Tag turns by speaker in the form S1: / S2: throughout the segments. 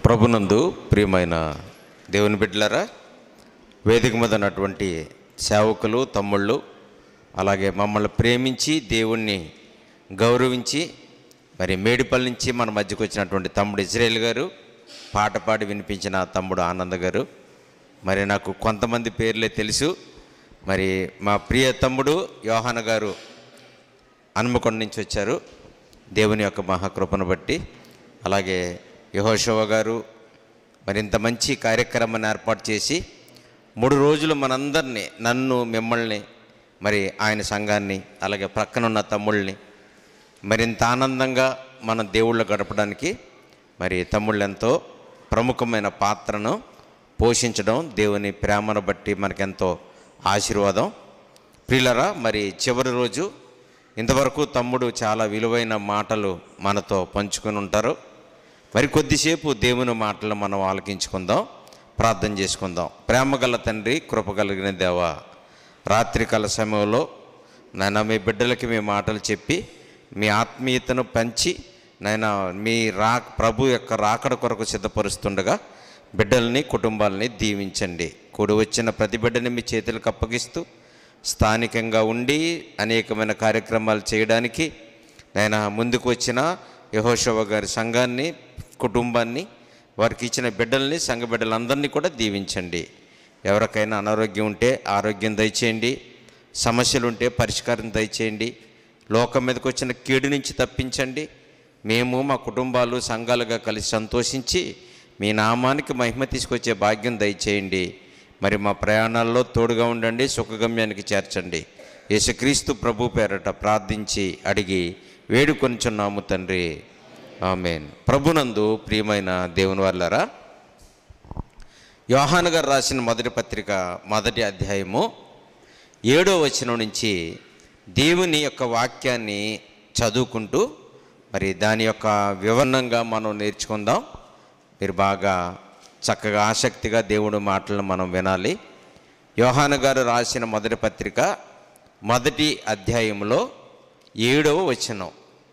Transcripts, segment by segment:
S1: ప్రభునందు ప్రియమైన దేవుని బిడ్డలారా వేదిక మీద ఉన్నటువంటి సేవకులు తమ్ముళ్ళు అలాగే మమ్మల్ని ప్రేమించి దేవుణ్ణి గౌరవించి మరి మేడిపల్లి నుంచి మన మధ్యకు వచ్చినటువంటి తమ్ముడు ఇజ్రాయేల్ గారు పాట పాడి వినిపించిన తమ్ముడు ఆనంద్ గారు మరి నాకు కొంతమంది పేర్లే తెలుసు మరి మా ప్రియ తమ్ముడు యోహాన గారు హనుమకొండ నుంచి వచ్చారు దేవుని యొక్క మహాకృపను బట్టి అలాగే యహోశవ గారు మరి ఇంత మంచి కార్యక్రమాన్ని ఏర్పాటు చేసి మూడు రోజులు మనందరినీ నన్ను మిమ్మల్ని మరి ఆయన సంఘాన్ని అలాగే ప్రక్కనున్న తమ్ముళ్ళని మరింత ఆనందంగా మన దేవుళ్ళు గడపడానికి మరి తమ్ముళ్ళు ఎంతో ప్రముఖమైన పాత్రను పోషించడం దేవుని ప్రేమను బట్టి మనకెంతో ఆశీర్వాదం ప్రియులరా మరి చివరి రోజు ఇంతవరకు తమ్ముడు చాలా విలువైన మాటలు మనతో పంచుకొని ఉంటారు మరి కొద్దిసేపు దేవుని మాటలు మనం ఆలకించుకుందాం ప్రార్థన చేసుకుందాం ప్రేమగల తండ్రి కృపగలిగిన దేవ రాత్రికాల సమయంలో నాయన మీ బిడ్డలకి మీ మాటలు చెప్పి మీ ఆత్మీయతను పంచి నాయన మీ రా ప్రభు యొక్క రాకడ కొరకు సిద్ధపరుస్తుండగా బిడ్డల్ని కుటుంబాలని దీవించండి కూడి వచ్చిన ప్రతి బిడ్డని మీ చేతులకు అప్పగిస్తూ స్థానికంగా ఉండి అనేకమైన కార్యక్రమాలు చేయడానికి నేను ముందుకు వచ్చిన యహోశవ గారి సంఘాన్ని కుటుంబాన్ని వారికి ఇచ్చిన బిడ్డల్ని సంఘ బిడ్డలందరినీ కూడా దీవించండి ఎవరికైనా అనారోగ్యం ఉంటే ఆరోగ్యం దయచేయండి సమస్యలు ఉంటే పరిష్కారం దయచేయండి లోకం మీదకి వచ్చిన కీడు నుంచి తప్పించండి మేము మా కుటుంబాలు సంఘాలుగా కలిసి సంతోషించి మీ నామానికి మహిమ తీసుకొచ్చే భాగ్యం దయచేయండి మరి మా ప్రయాణాల్లో తోడుగా ఉండండి సుఖగమ్యానికి చేర్చండి యేసుక్రీస్తు ప్రభు పేరట ప్రార్థించి అడిగి వేడుకొనిచున్నాము తండ్రి ఆమెన్ ప్రభునందు ప్రియమైన దేవుని వాళ్ళరా యోహాను గారు రాసిన మొదటి పత్రిక మొదటి అధ్యాయము ఏడో వచనం నుంచి దేవుని యొక్క వాక్యాన్ని చదువుకుంటూ మరి దాని యొక్క వివరణంగా మనం నేర్చుకుందాం మీరు బాగా చక్కగా ఆసక్తిగా దేవుడి మాటలను మనం వినాలి యోహాను గారు రాసిన మొదటి పత్రిక మొదటి అధ్యాయంలో ఏడవ వచనం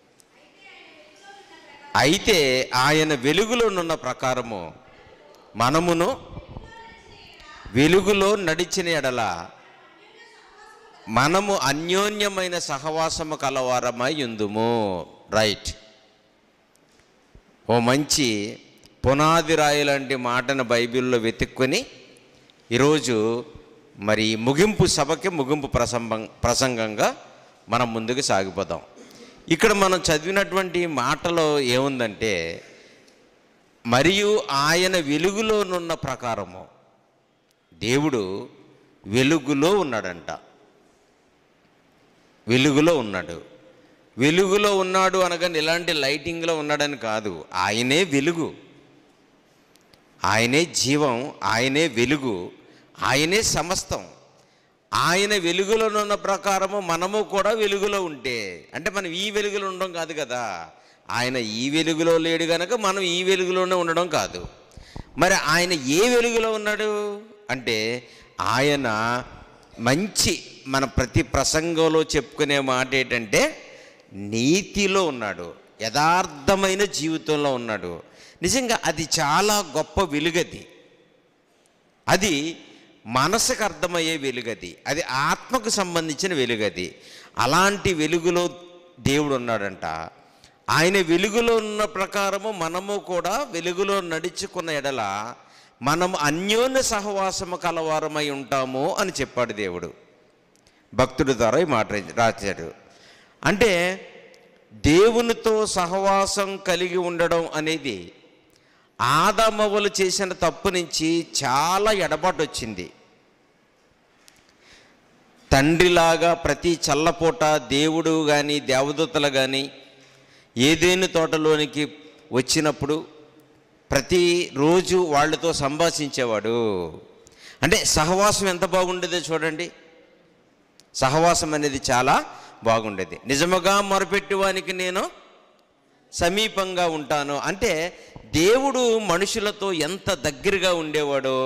S1: అయితే ఆయన వెలుగులోనున్న ప్రకారము మనమును వెలుగులో నడిచిన ఎడల మనము అన్యోన్యమైన సహవాసము కలవారమై ఉందుము రైట్ ఓ మంచి పునాది రాయి లాంటి మాటను బైబిల్లో వెతుక్కొని ఈరోజు మరి ముగింపు సభకి ముగింపు ప్రసంగం ప్రసంగంగా మనం ముందుకు సాగిపోదాం ఇక్కడ మనం చదివినటువంటి మాటలో ఏముందంటే మరియు ఆయన వెలుగులోనున్న ప్రకారము దేవుడు వెలుగులో ఉన్నాడంట వెలుగులో ఉన్నాడు వెలుగులో ఉన్నాడు అనగానే ఇలాంటి లైటింగ్లో ఉన్నాడని కాదు ఆయనే వెలుగు ఆయనే జీవం ఆయనే వెలుగు ఆయనే సమస్తం ఆయన వెలుగులో ఉన్న ప్రకారము మనము కూడా వెలుగులో ఉంటే అంటే మనం ఈ వెలుగులో ఉండడం కాదు కదా ఆయన ఈ వెలుగులో లేడు కనుక మనం ఈ వెలుగులోనే ఉండడం కాదు మరి ఆయన ఏ వెలుగులో ఉన్నాడు అంటే ఆయన మంచి మన ప్రతి ప్రసంగంలో చెప్పుకునే మాట ఏంటంటే నీతిలో ఉన్నాడు యథార్థమైన జీవితంలో ఉన్నాడు నిజంగా అది చాలా గొప్ప వెలుగది అది మనసుకు అర్థమయ్యే వెలుగది అది ఆత్మకు సంబంధించిన వెలుగది అలాంటి వెలుగులో దేవుడు ఉన్నాడంట ఆయన వెలుగులో ఉన్న ప్రకారము మనము కూడా వెలుగులో నడుచుకున్న ఎడల మనము అన్యోన్య సహవాసము కలవారమై ఉంటాము అని చెప్పాడు దేవుడు భక్తుడి ద్వారా ఈ మాట రాశాడు అంటే దేవునితో సహవాసం కలిగి ఉండడం అనేది ఆదమవులు చేసిన తప్పు నుంచి చాలా ఎడబాటు వచ్చింది తండ్రిలాగా ప్రతి చల్లపూట దేవుడు కానీ దేవదూతలు కానీ ఏదేని తోటలోనికి వచ్చినప్పుడు ప్రతిరోజు వాళ్ళతో సంభాషించేవాడు అంటే సహవాసం ఎంత బాగుండేదో చూడండి సహవాసం అనేది చాలా బాగుండేది నిజముగా మొరపెట్టువానికి నేను సమీపంగా ఉంటాను అంటే దేవుడు మనుషులతో ఎంత దగ్గరగా ఉండేవాడో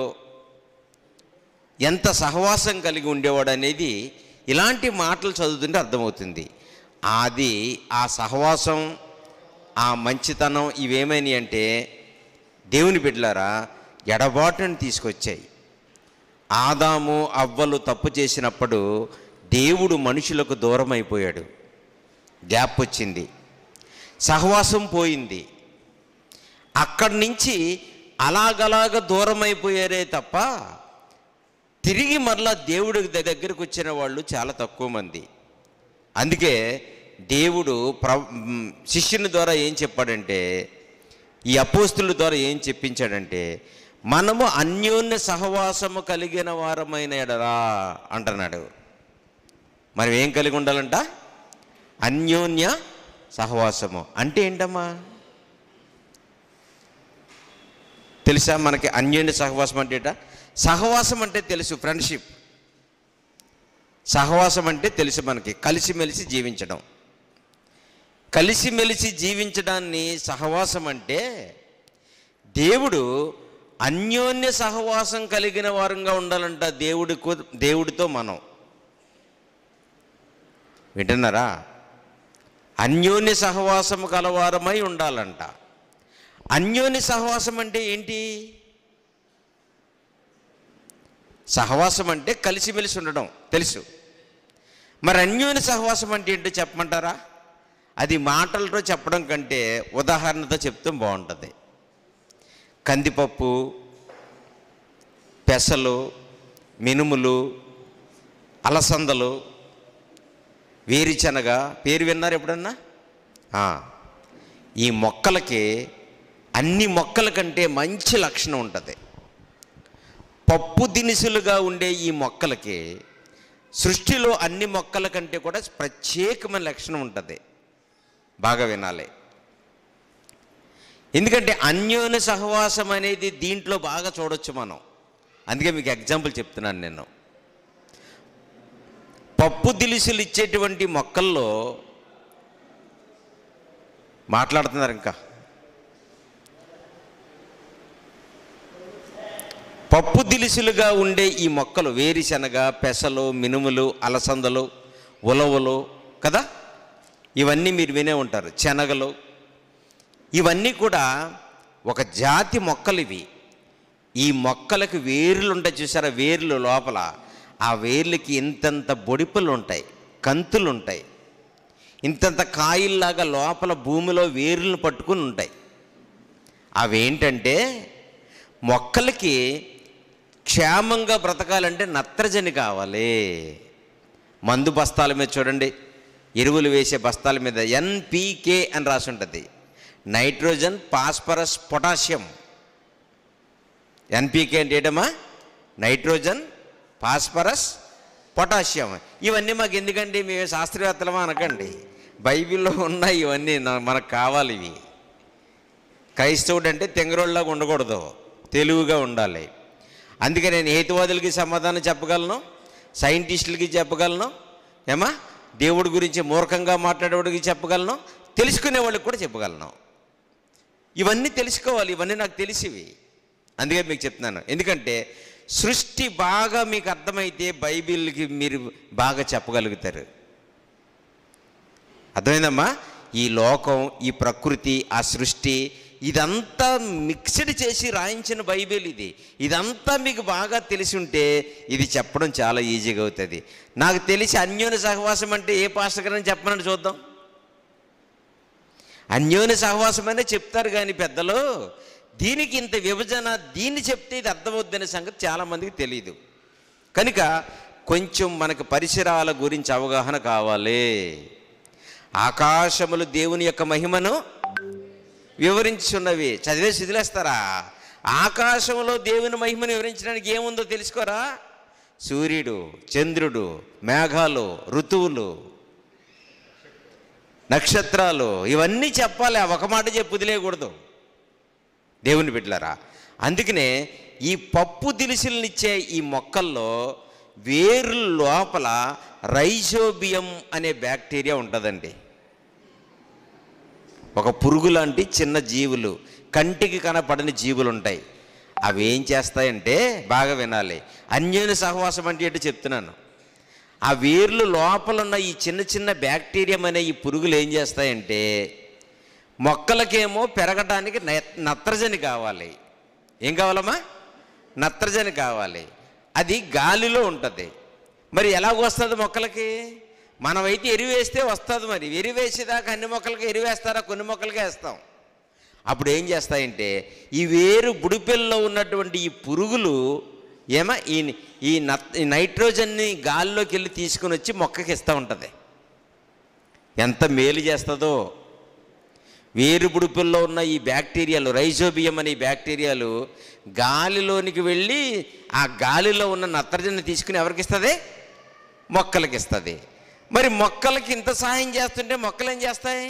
S1: ఎంత సహవాసం కలిగి ఉండేవాడు అనేది ఇలాంటి మాటలు చదువుతుంటే అర్థమవుతుంది అది ఆ సహవాసం ఆ మంచితనం ఇవేమైనాయి అంటే దేవుని బిడ్డలారా ఎడబాటుని తీసుకొచ్చాయి ఆదాము అవ్వలు తప్పు చేసినప్పుడు దేవుడు మనుషులకు దూరం అయిపోయాడు గ్యాప్ వచ్చింది సహవాసం పోయింది అక్కడి నుంచి అలాగలాగ దూరం అయిపోయారే తప్ప తిరిగి మరలా దేవుడి ద- దగ్గరకు వచ్చిన వాళ్ళు చాలా తక్కువ మంది అందుకే దేవుడు ప్ర మ్, శిష్యుని ద్వారా ఏం చెప్పాడంటే ఈ అపోస్తుల ద్వారా ఏం చెప్పించాడంటే మనము అన్యోన్య సహవాసము కలిగిన వారమైన ఎడరా అంటున్నాడు మనం ఏం కలిగి ఉండాలంట అన్యోన్య సహవాసము అంటే ఏంటమ్మా తెలుసా మనకి అన్యోన్య సహవాసం అంటే ఏంటా? సహవాసం అంటే తెలుసు ఫ్రెండ్షిప్ సహవాసం అంటే తెలుసు మనకి కలిసిమెలిసి జీవించడం కలిసిమెలిసి జీవించడాన్ని సహవాసం అంటే దేవుడు అన్యోన్య సహవాసం కలిగిన వారంగా ఉండాలంట దేవుడి దేవుడితో మనం వింటున్నారా అన్యోన్య సహవాసం కలవారమై ఉండాలంట అన్యోన్య సహవాసం అంటే ఏంటి సహవాసం అంటే కలిసిమెలిసి ఉండడం తెలుసు మరి అన్యోన్య సహవాసం అంటే ఏంటో చెప్పమంటారా అది మాటలతో చెప్పడం కంటే ఉదాహరణతో చెప్తే బాగుంటుంది కందిపప్పు పెసలు మినుములు అలసందలు వేరుశనగ పేరు విన్నారు ఎప్పుడన్నా ఆ, ఈ మొక్కలకి అన్ని మొక్కల కంటే మంచి లక్షణం ఉంటుంది పప్పు దినుసులుగా ఉండే ఈ మొక్కలకి సృష్టిలో అన్ని మొక్కల కంటే కూడా ప్రత్యేకమైన లక్షణం ఉంటుంది బాగా వినాలి ఎందుకంటే అన్యోన్య సహవాసం అనేది దీంట్లో బాగా చూడొచ్చు మనం అందుకే మీకు ఎగ్జాంపుల్ చెప్తున్నాను నేను పప్పు దినుసులు ఇచ్చేటువంటి మొక్కల్లో మాట్లాడుతున్నారు ఇంకా పప్పు దినుసులుగా ఉండే ఈ మొక్కలు వేరుశనగ పెసలు మినుములు అలసందలు ఉలవలు కదా ఇవన్నీ మీరు వినే ఉంటారు శనగలు ఇవన్నీ కూడా ఒక జాతి మొక్కలు ఇవి ఈ మొక్కలకు వేర్లు ఉంటాయి చూసారా వేర్లు లోపల ఆ వేర్లకి ఇంతంత బొడిపలు ఉంటాయి కంతులు ఉంటాయి ఇంతంత కాయల్లాగా లోపల భూమిలో వేర్లను పట్టుకుని ఉంటాయి అవేంటంటే మొక్కలకి క్షేమంగా బ్రతకాలంటే నత్రజని కావాలి మందు బస్తాల మీద చూడండి ఎరువులు వేసే బస్తాల మీద ఎన్పీకే అని రాసి ఉంటుంది నైట్రోజన్ ఫాస్ఫరస్ పొటాషియం ఎన్పీకే అంటే ఏంటమ్మా నైట్రోజన్ ఫాస్ఫరస్ పొటాషియం ఇవన్నీ మాకు ఎందుకండి మేము శాస్త్రవేత్తలమా అనకండి బైబిల్లో ఉన్నాయి ఇవన్నీ నా- మనకు కావాలి ఇవి క్రైస్తవుడు అంటే తెంగరోళ్ళలాగా ఉండకూడదు తెలుగుగా ఉండాలి అందుకే నేను హేతువాదులకి సమాధానం చెప్పగలను సైంటిస్టులకి చెప్పగలను ఏమా దేవుడి గురించి మూర్ఖంగా మాట్లాడేవాడికి చెప్పగలను తెలుసుకునే వాళ్ళకి కూడా చెప్పగలను ఇవన్నీ తెలుసుకోవాలి ఇవన్నీ నాకు తెలిసివి అందుకే మీకు చెప్తున్నాను ఎందుకంటే సృష్టి బాగా మీకు అర్థమైతే బైబిల్కి మీరు బాగా చెప్పగలుగుతారు అర్థమైందమ్మా ఈ లోకం ఈ ప్రకృతి ఆ సృష్టి ఇదంతా మిక్స్డ్ చేసి రాయించిన బైబిల్ ఇది ఇదంతా మీకు బాగా తెలిసి ఉంటే ఇది చెప్పడం చాలా ఈజీగా అవుతుంది నాకు తెలిసి అన్యోన్య సహవాసం అంటే ఏ పాస్టర్ని చెప్పమని చూద్దాం అన్యోన్య సహవాసం అనే చెప్తారు కానీ పెద్దలు దీనికి ఇంత విభజన దీన్ని చెప్తే ఇది అర్థమవుద్దనే సంగతి చాలామందికి తెలియదు కనుక కొంచెం మనకు పరిసరాల గురించి అవగాహన కావాలి ఆకాశములు దేవుని యొక్క మహిమను వివరించున్నవి చదివే శిథిలేస్తారా ఆకాశంలో దేవుని మహిమను వివరించడానికి ఏముందో తెలుసుకోరా సూర్యుడు చంద్రుడు మేఘాలు ఋతువులు నక్షత్రాలు ఇవన్నీ చెప్పాలి ఆ ఒక మాట చెప్పి వదిలేయకూడదు దేవుని బిడ్డలారా అందుకనే ఈ పప్పు దినుసులనిచ్చే ఈ మొక్కల్లో వేరు లోపల రైజోబియం అనే బ్యాక్టీరియా ఉంటుందండి ఒక పురుగు లాంటి చిన్న జీవులు కంటికి కనపడని జీవులు ఉంటాయి అవి ఏం చేస్తాయంటే బాగా వినాలి అన్యోన్య సహవాసం అంటే ఏంటో చెప్తున్నాను ఆ వేర్లు లోపల ఉన్న ఈ చిన్న చిన్న బ్యాక్టీరియం అనే ఈ పురుగులు ఏం చేస్తాయంటే మొక్కలకేమో పెరగడానికి నె- నత్రజని కావాలి ఏం కావాలమ్మా నత్రజని కావాలి అది గాలిలో ఉంటుంది మరి ఎలాగ వస్తుంది మొక్కలకి మనమైతే ఎరువు వేస్తే వస్తుంది మరి ఎరువు వేసేదాకా అన్ని మొక్కలకి ఎరువు వేస్తారా కొన్ని మొక్కలకే వేస్తాం అప్పుడు ఏం చేస్తాయంటే ఈ వేరు బుడిపెల్లో ఉన్నటువంటి ఈ పురుగులు ఏమా ఈ ఈ నత్ ఈ నైట్రోజన్ని గాల్లోకి వెళ్ళి తీసుకుని వచ్చి మొక్కకి ఇస్తూ ఉంటుంది ఎంత మేలు చేస్తుందో వేరు బుడిపుల్లో ఉన్న ఈ బ్యాక్టీరియాలు రైజోబియం అనే ఈ బ్యాక్టీరియాలు గాలిలోనికి వెళ్ళి ఆ గాలిలో ఉన్న నత్రజని తీసుకుని ఎవరికి ఇస్తుంది మొక్కలకి ఇస్తుంది మరి మొక్కలకి ఇంత సహాయం చేస్తుంటే మొక్కలు ఏం చేస్తాయి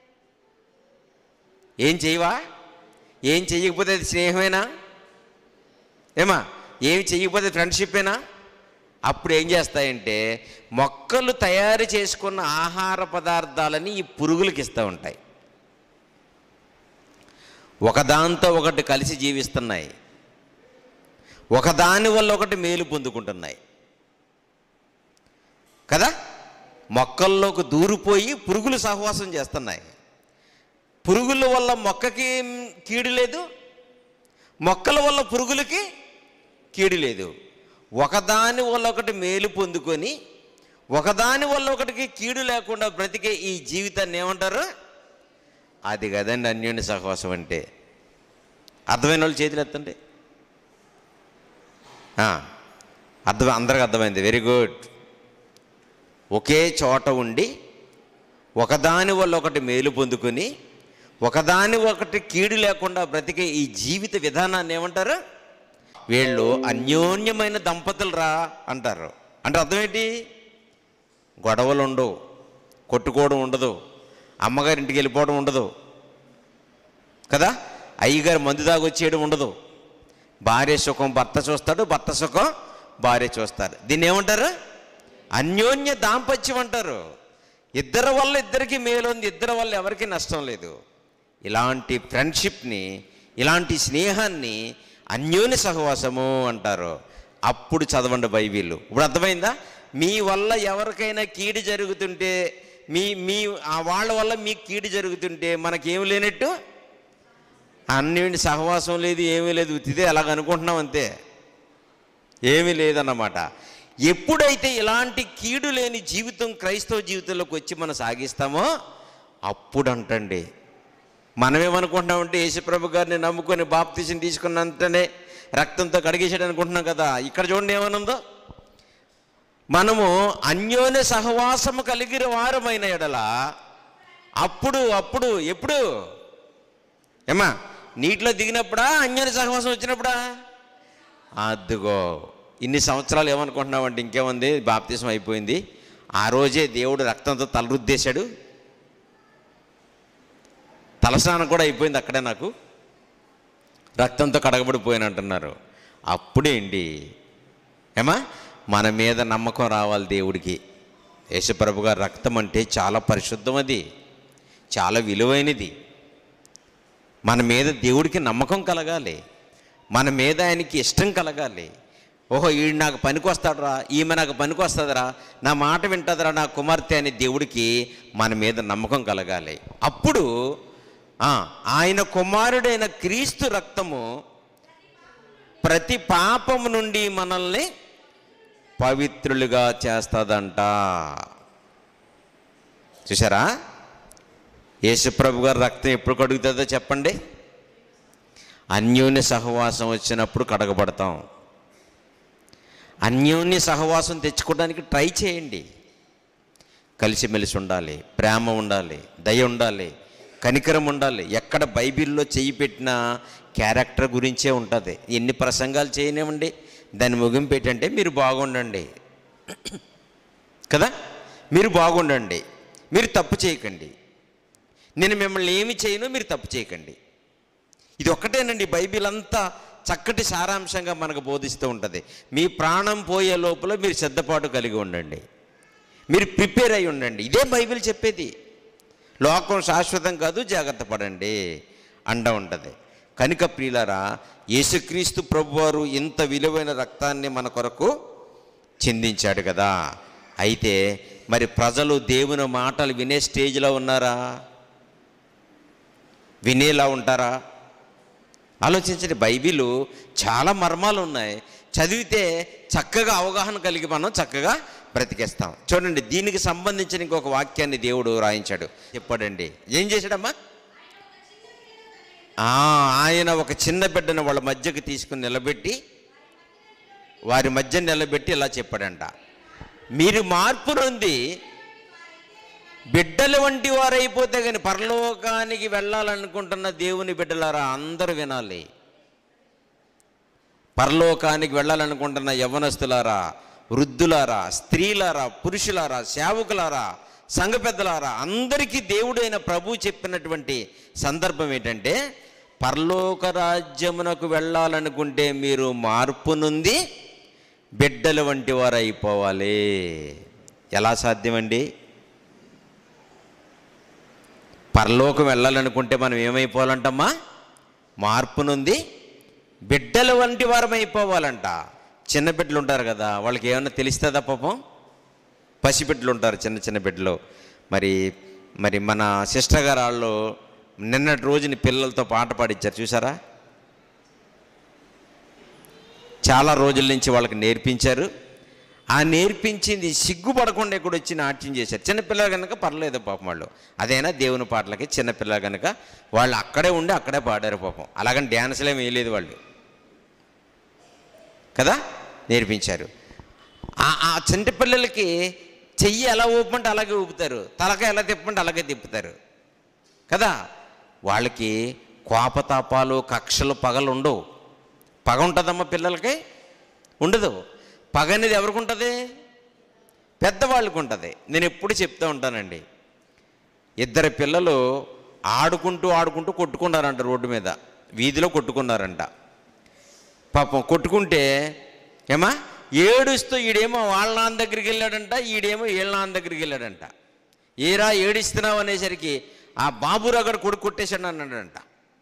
S1: ఏం చేయవా ఏం చెయ్యకపోతే అది స్నేహమేనా ఏమా ఏమి చెయ్యకపోతే ఫ్రెండ్షిప్పేనా అప్పుడు ఏం చేస్తాయంటే మొక్కలు తయారు చేసుకున్న ఆహార పదార్థాలని ఈ పురుగులకి ఇస్తూ ఉంటాయి ఒకదాంతో ఒకటి కలిసి జీవిస్తున్నాయి ఒకదాని వల్ల ఒకటి మేలు పొందుకుంటున్నాయి కదా మొక్కల్లోకి దూరిపోయి పురుగులు సహవాసం చేస్తున్నాయి పురుగుల వల్ల మొక్కకి కీడు లేదు మొక్కల వల్ల పురుగులకి కీడు లేదు ఒకదాని వల్ల ఒకటి మేలు పొందుకొని ఒకదాని వల్ల ఒకటికి కీడు లేకుండా బ్రతికే ఈ జీవితాన్ని ఏమంటారు అది కదండి అన్యోన్య సహవాసం అంటే అర్థమైన వాళ్ళు చేతులు ఎత్తండి ఆ, అర్థం అందరికి అర్థమైంది వెరీ గుడ్ ఒకే చోట ఉండి ఒకదాని వల్ల ఒకటి మేలు పొందుకొని ఒకదాని ఒకటి కీడు లేకుండా బ్రతికే ఈ జీవిత విధానాన్ని ఏమంటారు వీళ్ళు అన్యోన్యమైన దంపతులు రా అంటారు అంటే అర్థం ఏంటి గొడవలు ఉండవు కొట్టుకోవడం ఉండదు అమ్మగారి ఇంటికి వెళ్ళిపోవడం ఉండదు కదా అయ్యగారు మందు తాగొచ్చేయడం ఉండదు భార్య సుఖం భర్త చూస్తాడు భర్త సుఖం భార్య చూస్తారు దీన్ని ఏమంటారు అన్యోన్య దాంపత్యం అంటారు ఇద్దరి వల్ల ఇద్దరికి మేలు ఉంది ఇద్దరి వల్ల ఎవరికి నష్టం లేదు ఇలాంటి ఫ్రెండ్షిప్ని ఇలాంటి స్నేహాన్ని అన్యోన్య సహవాసము అంటారు అప్పుడు చదవండి బైబిల్ ఇప్పుడు అర్థమైందా మీ వల్ల ఎవరికైనా కీడు జరుగుతుంటే మీ మీ ఆ వాళ్ళ వల్ల మీకు కీడు జరుగుతుంటే మనకేం లేనట్టు అన్నింటి సహవాసం లేదు ఏమీ లేదు ఉత్తిదే అలాగ అనుకుంటున్నాం అంతే ఏమీ లేదన్నమాట ఎప్పుడైతే ఇలాంటి కీడు లేని జీవితం క్రైస్తవ జీవితంలోకి వచ్చి మనం సాగిస్తామో అప్పుడు అంటండి మనమేమనుకుంటున్నామంటే యేసుప్రభు గారిని నమ్ముకొని బాప్తీసం తీసుకున్నంతనే రక్తంతో కడిగేసాడు అనుకుంటున్నాం కదా ఇక్కడ చూడండి ఏమనుందో మనము అన్యోన్య సహవాసము కలిగిన వారమైన ఎడల అప్పుడు అప్పుడు ఎప్పుడు ఏమా నీటిలో దిగినప్పుడా అన్యోన్య సహవాసం వచ్చినప్పుడా అదిగో ఇన్ని సంవత్సరాలు ఏమనుకుంటున్నామంటే ఇంకేముంది బాప్తీసం అయిపోయింది ఆ రోజే దేవుడు రక్తంతో తలరుద్దేశాడు తలస్నానం కూడా అయిపోయింది అక్కడే నాకు రక్తంతో కడగబడిపోయాను అంటున్నారు అప్పుడేంటి ఏమా మన మీద నమ్మకం రావాలి దేవుడికి యేసుప్రభు గారి రక్తం అంటే చాలా పరిశుద్ధం అది చాలా విలువైనది మన మీద దేవుడికి నమ్మకం కలగాలి మన మీద ఆయనకి ఇష్టం కలగాలి ఓహో ఈడు నాకు పనికొస్తాడురా ఈమె నాకు పనికొస్తుందిరా నా మాట వింటుందిరా నా కుమార్తె అనే దేవుడికి మన మీద నమ్మకం కలగాలి అప్పుడు ఆ, ఆయన కుమారుడైన క్రీస్తు రక్తము ప్రతి పాపము నుండి మనల్ని పవిత్రులుగా చేస్తుందంట చూసారా యేసుప్రభు గారి రక్తం ఎప్పుడు కడుగుతుందో చెప్పండి అన్యోన్య సహవాసం వచ్చినప్పుడు కడగబడతాం అన్యోన్య సహవాసం తెచ్చుకోవడానికి ట్రై చేయండి కలిసిమెలిసి ఉండాలి ప్రేమ ఉండాలి దయ ఉండాలి కనికరం ఉండాలి ఎక్కడ బైబిల్లో చెయ్యి పెట్టినా క్యారెక్టర్ గురించే ఉంటుంది ఎన్ని ప్రసంగాలు చేయనివ్వండి దాని ముగింపు ఏంటంటే మీరు బాగుండండి కదా మీరు బాగుండండి మీరు తప్పు చేయకండి నేను మిమ్మల్ని ఏమి చేయను మీరు తప్పు చేయకండి ఇది ఒక్కటేనండి బైబిల్ అంతా చక్కటి సారాంశంగా మనకు బోధిస్తూ ఉంటుంది మీ ప్రాణం పోయే లోపల మీరు సిద్ధపాటు కలిగి ఉండండి మీరు ప్రిపేర్ అయి ఉండండి ఇదే బైబిల్ చెప్పేది లోకం శాశ్వతం కాదు జాగ్రత్త పడండి అండ ఉంటుంది కనుక ప్రియులరా యేసుక్రీస్తు ప్రభువారు ఇంత విలువైన రక్తాన్ని మన కొరకు చిందించాడు కదా అయితే మరి ప్రజలు దేవుని మాటలు వినే స్టేజ్లో ఉన్నారా వినేలా ఉంటారా ఆలోచించండి బైబిల్ చాలా మర్మాలు ఉన్నాయి చదివితే చక్కగా అవగాహన కలిగి మనం చక్కగా బ్రతికేస్తాం చూడండి దీనికి సంబంధించిన ఇంకొక వాక్యాన్ని దేవుడు రాయించాడు చెప్పాడండి ఏం చేశాడమ్మా ఆ, ఆయన ఒక చిన్న బిడ్డను వాళ్ళ మధ్యకి తీసుకుని నిలబెట్టి వారి మధ్య నిలబెట్టి ఇలా చెప్పాడంట మీరు మార్పు నొంది బిడ్డల వంటి వారైపోతే కానీ పరలోకానికి వెళ్ళాలనుకుంటున్న దేవుని బిడ్డలారా అందరూ వినాలి పరలోకానికి వెళ్ళాలనుకుంటున్న యవ్వనస్తులారా వృద్ధులారా స్త్రీలారా పురుషులారా సేవకులారా సంఘ పెద్దలారా అందరికీ దేవుడైన ప్రభు చెప్పినటువంటి సందర్భం ఏంటంటే పరలోక రాజ్యమునకు వెళ్ళాలనుకుంటే మీరు మార్పు నుండి బిడ్డల వంటి వారు అయిపోవాలి ఎలా సాధ్యమండి పరలోకం వెళ్ళాలనుకుంటే మనం ఏమైపోవాలంటమ్మా మార్పు నుండి బిడ్డల వంటి వారం అయిపోవాలంట చిన్న బిడ్డలు ఉంటారు కదా వాళ్ళకి ఏమన్నా తెలుస్తుందా పాపం పసిబిడ్డలు ఉంటారు చిన్న చిన్న బిడ్డలు మరి మరి మన సిస్టర్ గారు వాళ్ళు నిన్నటి రోజుని పిల్లలతో పాట పాడించారు చూసారా చాలా రోజుల నుంచి వాళ్ళకి నేర్పించారు ఆ నేర్పించింది సిగ్గుపడకుండా ఇక్కడ వచ్చి నాట్యం చేశారు చిన్నపిల్లలు కనుక పర్లేదు పాపం వాళ్ళు అదైనా దేవుని పాటలకి చిన్నపిల్లలు కనుక వాళ్ళు అక్కడే ఉండి అక్కడే పాడారు పాపం అలాగని డ్యాన్స్లు ఏమి వేయలేదు వాళ్ళు కదా నేర్పించారు ఆ- ఆ చంటి పిల్లలకి చెయ్యి ఎలా ఊపమంటే అలాగే ఊపుతారు తలక ఎలా తిప్పమంటే అలాగే తిప్పుతారు కదా వాళ్ళకి కోపతాపాలు కక్షలు పగలు ఉండవు పగ ఉంటుందమ్మా పిల్లలకి ఉండదు పగ అనేది ఎవరికి ఉంటుంది పెద్దవాళ్ళకి ఉంటుంది నేను ఎప్పుడు చెప్తూ ఉంటానండి ఇద్దరు పిల్లలు ఆడుకుంటూ ఆడుకుంటూ కొట్టుకున్నారంట రోడ్డు మీద వీధిలో కొట్టుకున్నారంట పాపం కొట్టుకుంటే ఏమా ఏడుస్తూ ఈడేమో వాళ్ళ నాన్న దగ్గరికి వెళ్ళాడంట ఈడేమో వీళ్ళ నాన్న దగ్గరికి వెళ్ళాడంట ఏరా ఏడిస్తున్నావు అనేసరికి ఆ బాబురాగడు కొడుకు కొట్టేశాడు అన్నాడంట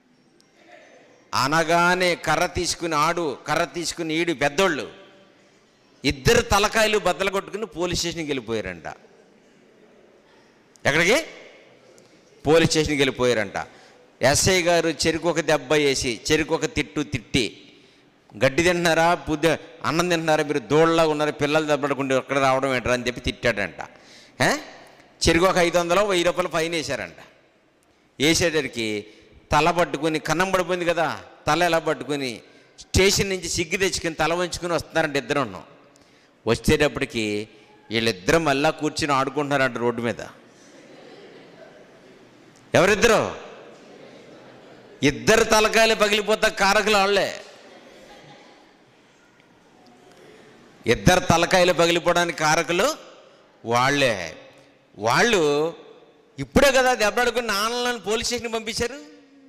S1: అనగానే కర్ర తీసుకుని ఆడు కర్ర తీసుకుని ఈడు పెద్దోళ్ళు ఇద్దరు తలకాయలు బద్దలు కొట్టుకుని పోలీస్ స్టేషన్కి వెళ్ళిపోయారంట ఎక్కడికి పోలీస్ స్టేషన్కి వెళ్ళిపోయారంట ఎస్ఐ గారు చెరుకు ఒక దెబ్బ వేసి చెరుకు ఒక తిట్టు తిట్టి గడ్డి తింటున్నారా బుద్ధ అన్నం తింటున్నారా మీరు దోళ్ళలాగా ఉన్నారు పిల్లలు దెబ్బడకుండా ఎక్కడ రావడం ఏంటరా అని చెప్పి తిట్టాడంట ఏ? చెరుకు ఒక ఐదు వందలు వెయ్యి రూపాయలు ఫైన్ వేశారంట వేసేటరికి తల పట్టుకుని కన్నం పడిపోయింది కదా తల ఎలా పట్టుకుని స్టేషన్ నుంచి సిగ్గు తెచ్చుకుని తల వంచుకుని వస్తున్నారంట ఇద్దరు ఉన్నాం వచ్చేటప్పటికి వీళ్ళిద్దరు మళ్ళా కూర్చుని ఆడుకుంటున్నారంట రోడ్డు మీద ఎవరిద్దరు ఇద్దరు తలకాయలు పగిలిపోతా కారకులు వాళ్ళే ఇద్దరు తలకాయలు పగిలిపోవడానికి కారకులు వాళ్ళే వాళ్ళు ఇప్పుడే కదా దెబ్బలాడుకుని నాన్నలను పోలీస్ స్టేషన్కి పంపించారు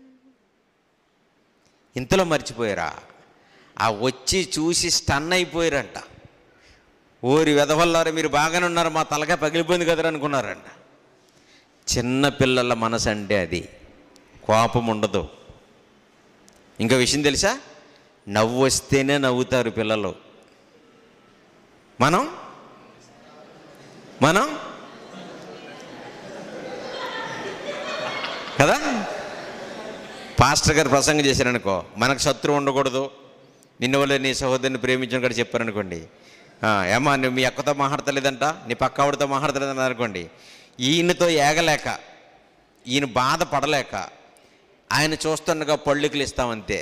S1: ఇంతలో మర్చిపోయారా ఆ వచ్చి చూసి స్టన్ అయిపోయారంట ఓరి వెదవల్లారు మీరు బాగానే ఉన్నారు మా తలకాయ పగిలిపోయింది కదరా అనుకున్నారంట చిన్న పిల్లల మనసు అంటే అది కోపం ఉండదు ఇంకా విషయం తెలుసా నవ్వు వస్తేనే నవ్వుతారు పిల్లలు మనం మనం కదా పాస్టర్ గారు ప్రసంగం చేశారనుకో మనకు శత్రువు ఉండకూడదు నిన్న వల్ల నీ సహోదరుని ప్రేమించడం కూడా చెప్పారనుకోండి ఆ, ఏమా నువ్వు మీ అక్కతో మాట్లాడతలేదంట నీ పక్క ఆవిడతో మాట్లాడతలేదంట అనుకోండి ఈయనతో ఏగలేక ఈయన బాధ పడలేక ఆయన చూస్తుండగా పళ్ళుకులు ఇస్తామంతే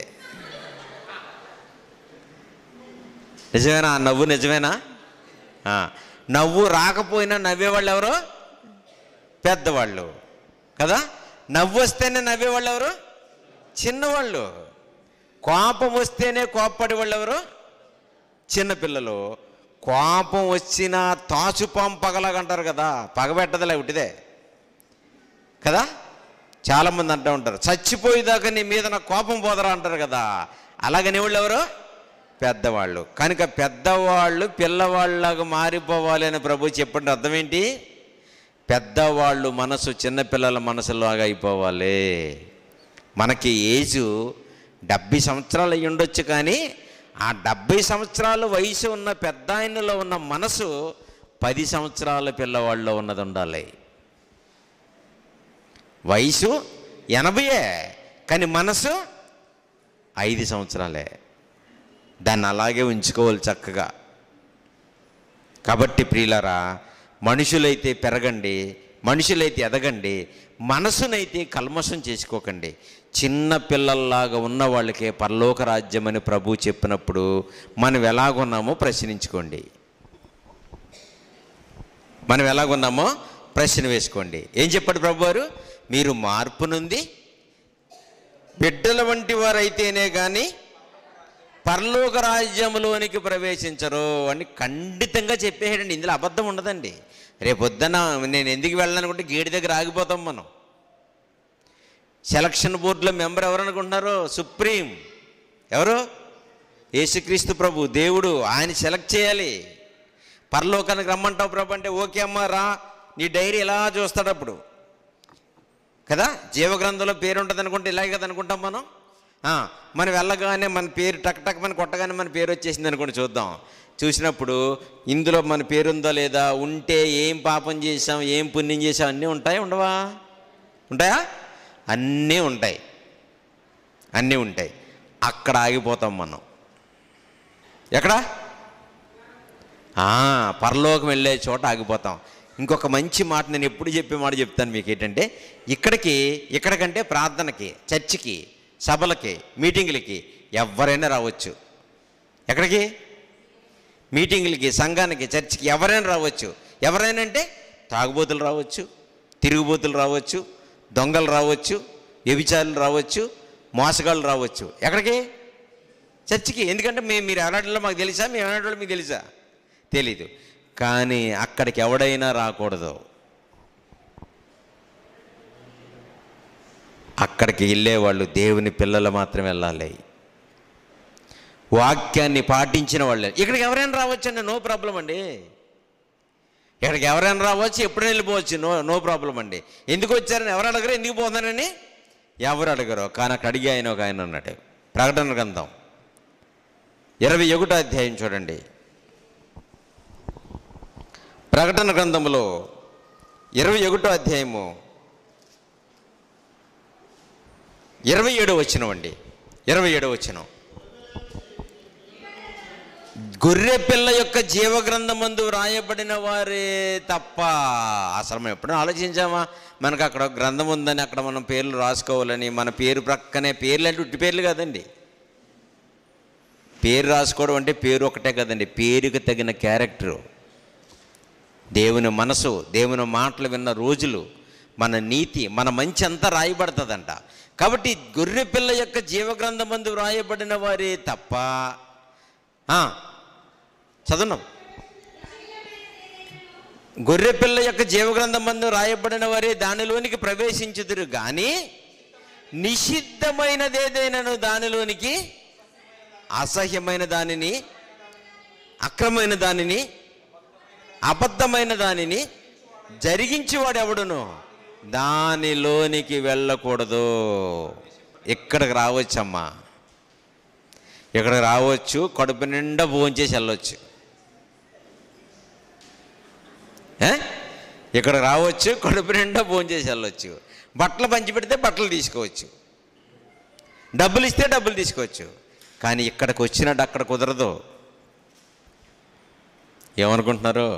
S1: నిజమేనా ఆ నవ్వు నిజమేనా ఆ, నవ్వు రాకపోయినా నవ్వేవాళ్ళు ఎవరు పెద్దవాళ్ళు కదా నవ్వు వస్తేనే నవ్వేవాళ్ళు ఎవరు చిన్నవాళ్ళు కోపం వస్తేనే కోప్పడే వాళ్ళు ఎవరు చిన్నపిల్లలు కోపం వచ్చినా తాచుపాం పగలగంటారు కదా పగబెట్టదలే ఉట్టిదే కదా చాలామంది అంటూ ఉంటారు చచ్చిపోయేదాకా నీ మీద నా కోపం పోదరా అంటారు కదా అలాగని వాళ్ళు ఎవరు పెద్దవాళ్ళు కనుక పెద్దవాళ్ళు పిల్లవాళ్ళలాగా మారిపోవాలి అని ప్రభు చెప్పండి అర్థం ఏంటి పెద్దవాళ్ళు మనసు చిన్నపిల్లల మనసులాగా అయిపోవాలి మనకి ఏజు డెబ్బై సంవత్సరాలు అయ్యి ఉండొచ్చు కానీ ఆ డెబ్బై సంవత్సరాల వయసు ఉన్న పెద్ద ఆయనలో ఉన్న మనసు పది సంవత్సరాల పిల్లవాళ్ళలో ఉన్నది ఉండాలి వయసు ఎనభైయే కానీ మనసు ఐదు సంవత్సరాలే దాన్ని అలాగే ఉంచుకోవాలి చక్కగా కాబట్టి ప్రియులరా మనుషులైతే పెరగండి మనుషులైతే ఎదగండి మనసునైతే కల్మషం చేసుకోకండి చిన్న పిల్లల్లాగా ఉన్న వాళ్ళకే పరలోక రాజ్యం అని ప్రభు చెప్పినప్పుడు మనం ఎలాగున్నామో ప్రశ్నించుకోండి మనం ఎలాగున్నామో ప్రశ్న వేసుకోండి ఏం చెప్పాడు ప్రభు వారు మీరు మార్పు నుండి బిడ్డల వంటి వారైతేనే కానీ పరలోక రాజ్యంలోనికి ప్రవేశించరు అని ఖండితంగా చెప్పేసాడండి ఇందులో అబద్ధం ఉండదండి రేపొద్దున నేను ఎందుకు వెళ్ళాలనుకుంటే గేటు దగ్గర ఆగిపోతాం మనం సెలక్షన్ బోర్డులో మెంబర్ ఎవరు అనుకుంటున్నారు సుప్రీం ఎవరు యేసుక్రీస్తు ప్రభు దేవుడు ఆయన సెలెక్ట్ చేయాలి పరలోకానికి రమ్మంటావు ప్రభు అంటే ఓకే అమ్మా రా నీ డైరీ ఎలా చూస్తాడు అప్పుడు కదా జీవగ్రంథంలో పేరు ఉంటుంది అనుకుంటే ఇలాగే కదా అనుకుంటాం మనం ఆ, మనం వెళ్ళగానే మన పేరు టక్ టక్ మన కొట్టగానే మన పేరు వచ్చేసింది అనుకోండి చూద్దాం చూసినప్పుడు ఇందులో మన పేరు ఉందా లేదా ఉంటే ఏం పాపం చేసాం ఏం పుణ్యం చేసాం అన్నీ ఉంటాయి ఉండవా ఉంటాయా అన్నీ ఉంటాయి అన్నీ ఉంటాయి అక్కడ ఆగిపోతాం మనం ఎక్కడ ఆ, పరలోకం వెళ్ళే చోట ఆగిపోతాం ఇంకొక మంచి మాట నేను ఎప్పుడు చెప్పే మాట చెప్తాను మీకు ఏంటంటే ఇక్కడికి ఇక్కడికంటే ప్రార్థనకి చర్చికి సభలకి మీటింగులకి ఎవరైనా రావచ్చు ఎక్కడికి మీటింగులకి సంఘానికి చర్చికి ఎవరైనా రావచ్చు ఎవరైనా అంటే తాగుబోతులు రావచ్చు తిరుగుబోతులు రావచ్చు దొంగలు రావచ్చు వ్యభిచారులు రావచ్చు మోసగాళ్ళు రావచ్చు ఎక్కడికి చర్చికి ఎందుకంటే మేము మీరు ఎవరాటలో మాకు తెలుసా మేము ఎవరాటలో మీకు తెలుసా తెలీదు కానీ అక్కడికి ఎవడైనా రాకూడదు అక్కడికి వెళ్ళేవాళ్ళు దేవుని పిల్లలు మాత్రమే వెళ్ళాలి వాక్యాన్ని పాటించిన వాళ్ళే ఇక్కడికి ఎవరైనా రావచ్చండి నో ప్రాబ్లం అండి ఇక్కడికి ఎవరైనా రావచ్చు ఎప్పుడైనా వెళ్ళిపోవచ్చు నో నో ప్రాబ్లం అండి ఎందుకు వచ్చారని ఎవరు అడగరు ఎందుకు పోతున్నారని ఎవరు అడగరు కానీ అక్కడ అడిగి ఆయన ఒక ఆయన ఉన్నాడు ప్రకటన గ్రంథం ఇరవై ఒకటో అధ్యాయం చూడండి ప్రకటన గ్రంథంలో ఇరవై ఒకటో అధ్యాయము ఇరవై ఏడో వచ్చినవండి ఇరవై ఏడో వచ్చిన గొర్రె పిల్ల యొక్క జీవగ్రంథమందు వ్రాయబడిన వారే తప్ప అసలు మనం ఎప్పుడైనా ఆలోచించామా మనకు అక్కడ ఒక గ్రంథం ఉందని అక్కడ మనం పేర్లు రాసుకోవాలని మన పేరు ప్రక్కనే పేర్లు అంటే ఉట్టి పేర్లు కదండి పేరు రాసుకోవడం అంటే పేరు ఒకటే కదండి పేరుకి తగిన క్యారెక్టరు దేవుని మనసు దేవుని మాటలు విన్న రోజులు మన నీతి మన మంచి అంతా రాయబడుతుందంట కాబట్టి గొర్రె పిల్ల యొక్క జీవగ్రంథమందు వ్రాయబడిన వారే తప్ప ఆ, చదువున్నాం గొర్రె పిల్ల యొక్క జీవగ్రంథమందు రాయబడిన వారే దానిలోనికి ప్రవేశించుదురు కానీ నిషిద్ధమైనదేదైనను దానిలోనికి అసహ్యమైన దానిని అక్రమైన దానిని అబద్ధమైన దానిని జరిగించేవాడు ఎవడును దానిలోనికి వెళ్ళకూడదు ఇక్కడికి రావచ్చమ్మా ఇక్కడికి రావచ్చు కడుపు నిండా భోంచేసి వెళ్ళొచ్చు ఏ? ఇక్కడికి రావచ్చు కడుపు నిండా భోంచేసి వెళ్ళొచ్చు బట్టలు పంచి పెడితే బట్టలు తీసుకోవచ్చు డబ్బులు ఇస్తే డబ్బులు తీసుకోవచ్చు కానీ ఇక్కడికి వచ్చినట్టు అక్కడ కుదరదు ఏమనుకుంటున్నారు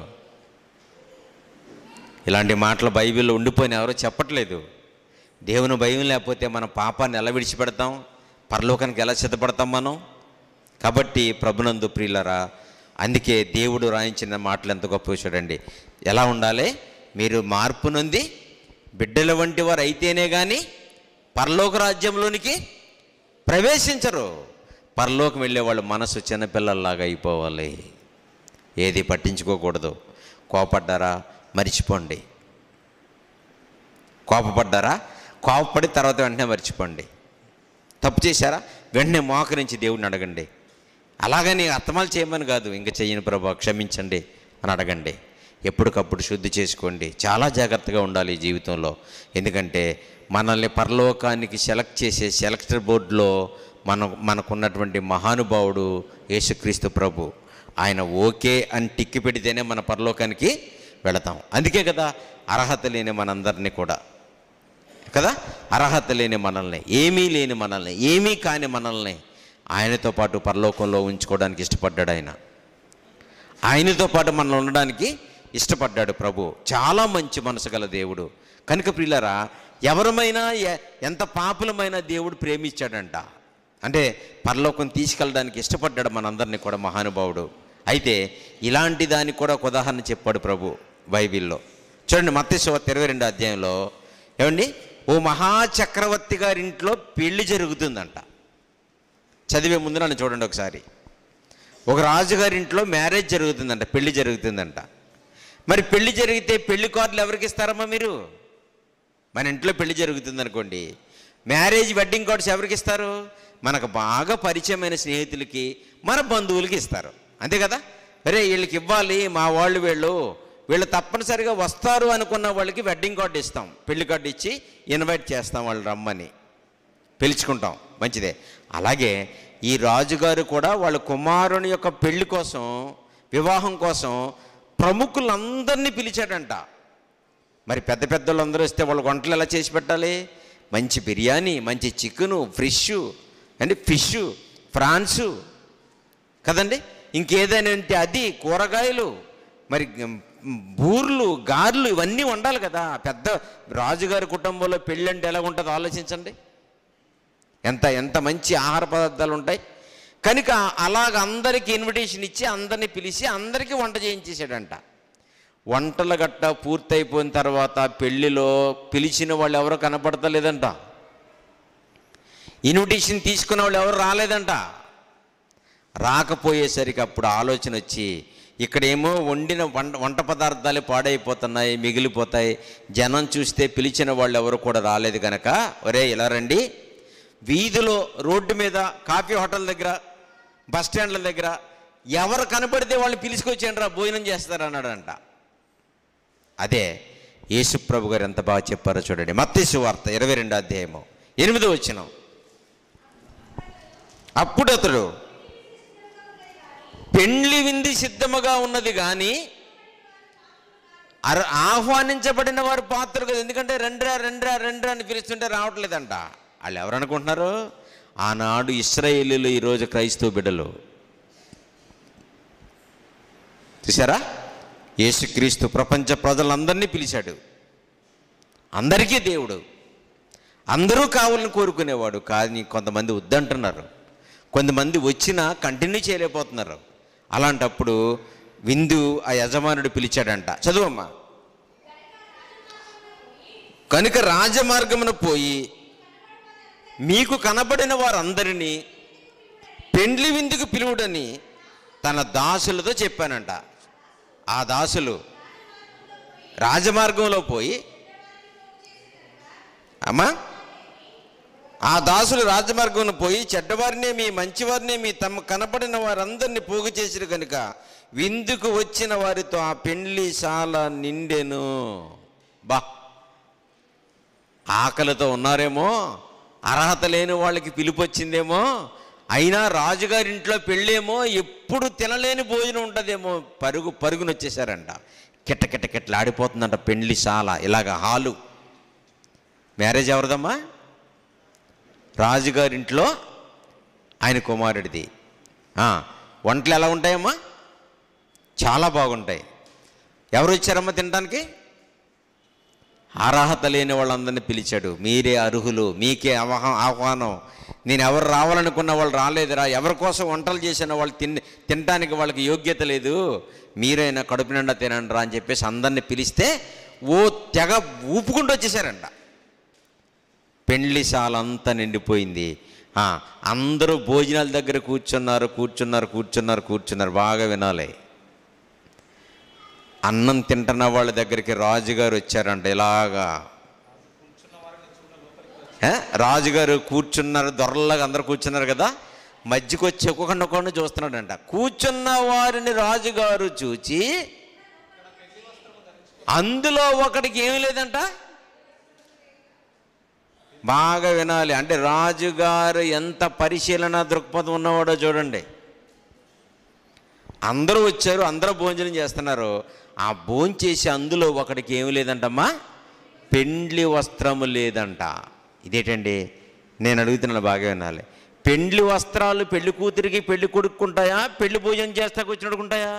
S1: ఇలాంటి మాటలు బైబిల్లో ఉండిపోయిన ఎవరో చెప్పట్లేదు దేవుని భయం లేకపోతే మన పాపాన్ని ఎలా విడిచిపెడతాం పరలోకానికి ఎలా సిద్ధపడతాం మనం కాబట్టి ప్రభునందు ప్రియులరా అందుకే దేవుడు రాయించిన మాటలు ఎంత గొప్ప చూడండి ఎలా ఉండాలి మీరు మార్పు నొంది బిడ్డల వంటి వారు అయితేనే కానీ పరలోక రాజ్యంలోనికి ప్రవేశించరు పరలోకం వెళ్ళే వాళ్ళ మనసు చిన్నపిల్లల్లాగా అయిపోవాలి ఏది పట్టించుకోకూడదు కోపడ్డారా మర్చిపోండి కోపపడ్డారా కోపపడి తర్వాత వెంటనే మర్చిపోండి తప్పు చేశారా వెంటనే మోకరించి దేవుడిని అడగండి అలాగని అత్తమాలు చేయమని కాదు ఇంకా చెయ్యని ప్రభా క్షమించండి అని అడగండి ఎప్పటికప్పుడు శుద్ధి చేసుకోండి చాలా జాగ్రత్తగా ఉండాలి ఈ జీవితంలో ఎందుకంటే మనల్ని పరలోకానికి సెలెక్ట్ చేసే సెలెక్టర్ బోర్డులో మన మనకున్నటువంటి మహానుభావుడు యేసుక్రీస్తు ప్రభు ఆయన ఓకే అని టిక్కి పెడితేనే మన పరలోకానికి వెళతాం అందుకే కదా అర్హత లేని మనందరినీ కూడా కదా అర్హత లేని మనల్ని ఏమీ లేని మనల్ని ఏమీ కాని మనల్ని ఆయనతో పాటు పరలోకంలో ఉంచుకోవడానికి ఇష్టపడ్డాడు ఆయన ఆయనతో పాటు మనం ఉండడానికి ఇష్టపడ్డాడు ప్రభు చాలా మంచి మనసు గల దేవుడు కనుక ప్రియులరా ఎవరమైనా ఎ- ఎంత పాపులమైన దేవుడు ప్రేమించాడంట అంటే పరలోకం తీసుకెళ్ళడానికి ఇష్టపడ్డాడు మనందరినీ కూడా మహానుభావుడు అయితే ఇలాంటి దానికి కూడా ఒక ఉదాహరణ చెప్పాడు ప్రభు బైబిల్లో చూడండి మత్స్యవార్త ఇరవై రెండు అధ్యాయంలో ఏమండి ఓ మహాచక్రవర్తి గారింట్లో పెళ్లి జరుగుతుందంట చదివే ముందు నన్ను చూడండి ఒకసారి ఒక రాజుగారి ఇంట్లో మ్యారేజ్ జరుగుతుందంట పెళ్లి జరుగుతుందంట మరి పెళ్లి జరిగితే పెళ్లి కార్డులు ఎవరికి ఇస్తారమ్మా మీరు మన ఇంట్లో పెళ్లి జరుగుతుంది అనుకోండి మ్యారేజ్ వెడ్డింగ్ కార్డ్స్ ఎవరికి ఇస్తారు మనకు బాగా పరిచయమైన స్నేహితులకి మన బంధువులకి ఇస్తారు అంతే కదా అరే వీళ్ళకి ఇవ్వాలి మా వాళ్ళు వీళ్ళు వీళ్ళు తప్పనిసరిగా వస్తారు అనుకున్న వాళ్ళకి వెడ్డింగ్ కార్డు ఇస్తాం పెళ్లి కార్డు ఇచ్చి ఇన్వైట్ చేస్తాం వాళ్ళు రమ్మని పిలుచుకుంటాం మంచిదే అలాగే ఈ రాజుగారు కూడా వాళ్ళ కుమారుని యొక్క పెళ్లి కోసం వివాహం కోసం ప్రముఖులందరినీ పిలిచాడంట మరి పెద్ద పెద్దోళ్ళందరూ వస్తే వాళ్ళు వంటలు ఎలా చేసి పెట్టాలి మంచి బిర్యానీ మంచి చికెను ఫ్రిష్ అంటే ఫిష్ ఫ్రాన్సు కదండి ఇంకేదైనా ఉంటే అది కూరగాయలు మరి మ్, బూర్లు గార్లు ఇవన్నీ ఉండాలి కదా పెద్ద రాజుగారి కుటుంబంలో పెళ్ళి అంటే ఎలా ఉంటుందో ఆలోచించండి ఎంత ఎంత మంచి ఆహార పదార్థాలు ఉంటాయి కనుక అలాగ అందరికీ ఇన్విటేషన్ ఇచ్చి అందరినీ పిలిచి అందరికీ వంట చేయించేసాడంట వంటల గట్ట పూర్తయిపోయిన తర్వాత పెళ్లిలో పిలిచిన వాళ్ళు ఎవరో కనపడతలేదంట ఇన్విటేషన్ తీసుకున్న వాళ్ళు ఎవరు రాలేదంట రాకపోయేసరికి అప్పుడు ఆలోచన వచ్చి ఇక్కడేమో వండిన వంట వంట పదార్థాలు పాడైపోతున్నాయి మిగిలిపోతాయి జనం చూస్తే పిలిచిన వాళ్ళు ఎవరు కూడా రాలేదు కనుక ఒరే ఇలా రండి వీధిలో రోడ్డు మీద కాఫీ హోటల్ దగ్గర బస్ స్టాండ్ల దగ్గర ఎవరు కనపడితే వాళ్ళు పిలుచుకొచ్చేయండి రా భోజనం చేస్తారు అన్నాడంట అదే యేసుప్రభు గారు ఎంత బాగా చెప్పారో చూడండి మత్తేసు వార్త ఇరవై రెండు అధ్యాయము ఎనిమిదో వచ్చిన అప్పుడు అతడు పెండ్లి వింది సిద్ధముగా ఉన్నది కానీ అర ఆహ్వానించబడిన వారు పాత్ర కదా ఎందుకంటే రెండ్రా రెండ్రా రెండ్రా అని పిలుస్తుంటే రావట్లేదంట వాళ్ళు ఎవరు అనుకుంటున్నారు ఆనాడు ఇస్రాయేలీలు ఈరోజు క్రైస్తవ బిడ్డలు చూసారా యేసుక్రీస్తు ప్రపంచ ప్రజలందరినీ పిలిచాడు అందరికీ దేవుడు అందరూ కావాలని కోరుకునేవాడు కానీ కొంతమంది వద్దంటున్నారు కొంతమంది వచ్చినా కంటిన్యూ చేయలేకపోతున్నారు అలాంటప్పుడు విందు ఆ యజమానుడు పిలిచాడంట చదువమ్మా కనుక రాజమార్గమున పోయి మీకు కనబడిన వారందరినీ పెండ్లి విందుకు పిలువుడని తన దాసులతో చెప్పానంట ఆ దాసులు రాజమార్గంలో పోయి అమ్మా ఆ దాసులు రాజమార్గంలో పోయి చెడ్డవారినే మీ మంచివారినే మీ తమ కనపడిన వారందరినీ పోగు చేసిరు కనుక విందుకు వచ్చిన వారితో ఆ పెండ్లి చాలా నిండెను బా ఆకలితో ఉన్నారేమో అర్హత లేని వాళ్ళకి పిలుపు వచ్చిందేమో అయినా రాజుగారి ఇంట్లో పెళ్ళేమో ఎప్పుడు తినలేని భోజనం ఉంటుందేమో పరుగు పరుగున వచ్చేసారంట కిట్ట కిట్ట కిట్ల ఆడిపోతుందంట పెండ్లి శాల ఇలాగ హాలు మ్యారేజ్ ఎవరిదమ్మా రాజుగారి ఇంట్లో ఆయన కుమారుడిది ఆ, వంటలు ఎలా ఉంటాయమ్మా చాలా బాగుంటాయి ఎవరు వచ్చారమ్మా తినడానికి అర్హత లేని వాళ్ళందరినీ పిలిచాడు మీరే అర్హులు మీకే అవహ ఆహ్వానం నేను ఎవరు రావాలనుకున్న వాళ్ళు రాలేదురా ఎవరి కోసం వంటలు చేసిన వాళ్ళు తిన్ తినడానికి వాళ్ళకి యోగ్యత లేదు మీరైనా కడుపు నిండా తినండి రా అని చెప్పేసి అందరిని పిలిస్తే ఓ తెగ ఊపుకుంటూ వచ్చేసారంట పెండ్లిశాల అంతా నిండిపోయింది ఆ, అందరూ భోజనాల దగ్గర కూర్చున్నారు కూర్చున్నారు కూర్చున్నారు కూర్చున్నారు బాగా వినాలి అన్నం తింటున్న వాళ్ళ దగ్గరికి రాజుగారు వచ్చారంట ఇలాగా ఏ? రాజుగారు కూర్చున్నారు దొరలాగా అందరు కూర్చున్నారు కదా మధ్యకి వచ్చి ఒక్కొక్కడిని ఒక్కొక్కడిని చూస్తున్నాడంట కూర్చున్న వారిని రాజుగారు చూచి అందులో ఒకడికి ఏమీ లేదంట బాగా వినాలి అంటే రాజుగారు ఎంత పరిశీలన దృక్పథం ఉన్నవాడో చూడండి అందరూ వచ్చారు అందరూ భోజనం చేస్తున్నారు ఆ భోజనం చేసి అందులో ఒకడికి ఏమి లేదంటమ్మా పెండ్లి వస్త్రము లేదంట ఇదేంటండి నేను అడుగుతున్నాను బాగా వినాలి పెండ్లి వస్త్రాలు పెళ్లి కూతురికి పెళ్లి కొడుకుంటాయా పెళ్లి భోజనం చేస్తాకు వచ్చినట్టుకుంటాయా